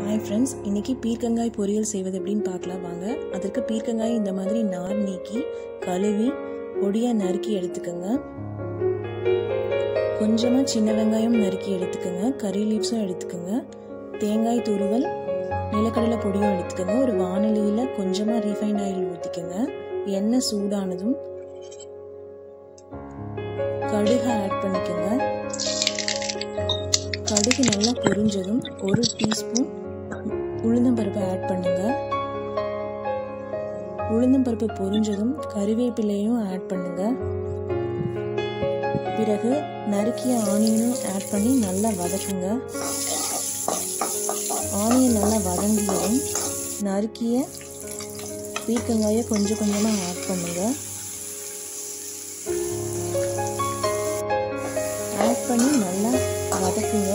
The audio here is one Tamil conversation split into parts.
ஹாய் ஃப்ரெண்ட்ஸ் இன்றைக்கி பீர்க்கங்காய் பொரியல் செய்வது எப்படின்னு பார்க்கலாம் வாங்க அதற்கு பீர்க்கங்காய் இந்த மாதிரி நார் நீக்கி கழுவி பொடியாக நறுக்கி எடுத்துக்கோங்க கொஞ்சமாக சின்ன வெங்காயம் நறுக்கி எடுத்துக்கோங்க கறி லீவ்ஸும் எடுத்துக்கோங்க தேங்காய் துருவல் நிலக்கடலை பொடியும் எடுத்துக்கோங்க ஒரு வானொலியில் கொஞ்சமாக ரீஃபைண்ட் ஆயில் ஊற்றிக்கோங்க எண்ணெய் சூடானதும் கடுகை ஆட் பண்ணிக்கோங்க கடுகு நல்லா பொரிஞ்சதும் ஒரு டீஸ்பூன் உளுந்தம்பருப்பை ஆட் பண்ணுங்க உளுந்தம்பருப்பு பொரிஞ்சதும் கறிவேப்பிலையும் ஆட் பண்ணுங்க பிறகு நறுக்கிய ஆனியனும் ஆட் பண்ணி நல்லா வதக்குங்க ஆனியன் நல்லா வதங்கியதும் நறுக்கிய பீர்க்கங்காயை கொஞ்சம் கொஞ்சமாக ஆட் பண்ணுங்க ஆட் பண்ணி நல்லா வதக்குங்க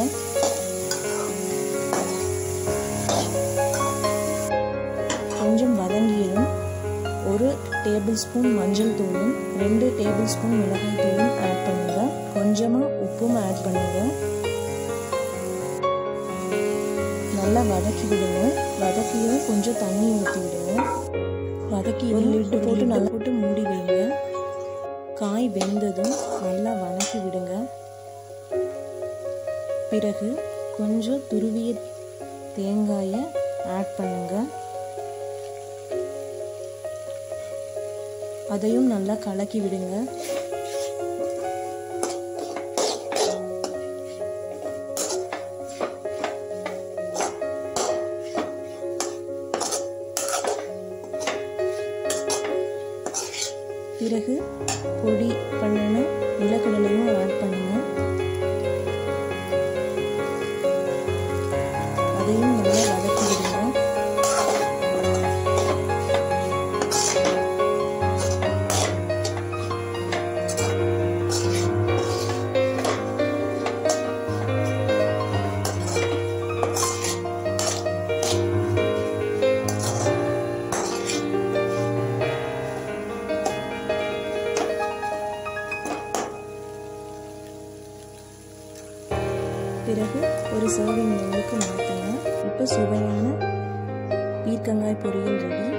கொஞ்சம் வதங்கியதும் ஒரு டேபிள் ஸ்பூன் மஞ்சள் தூளும் ரெண்டு டேபிள் ஸ்பூன் மிளகாய் தூளும் ஆட் பண்ணுங்க கொஞ்சமாக உப்பும் ஆட் பண்ணுங்க நல்லா வதக்கி விடுங்க வதக்கியும் கொஞ்சம் தண்ணி ஊற்றி விடுங்க வதக்கி லிட்டு போட்டு நல்லா போட்டு மூடி வைங்க காய் வெந்ததும் நல்லா வதக்கி விடுங்க பிறகு கொஞ்சம் துருவிய தேங்காயை ஆட் பண்ணுங்க அதையும் நல்லா கலக்கி விடுங்க பிறகு பொடி பண்ணின நிலக்கடலையும் ஆட் பண்ணுங்க அதையும் நல்லா வதக்கி விடுங்க பிறகு ஒரு சர்விங் பவுலுக்கு மாற்றுங்க இப்போ சுவையான பீர்க்கங்காய் பொரியல் ரெடி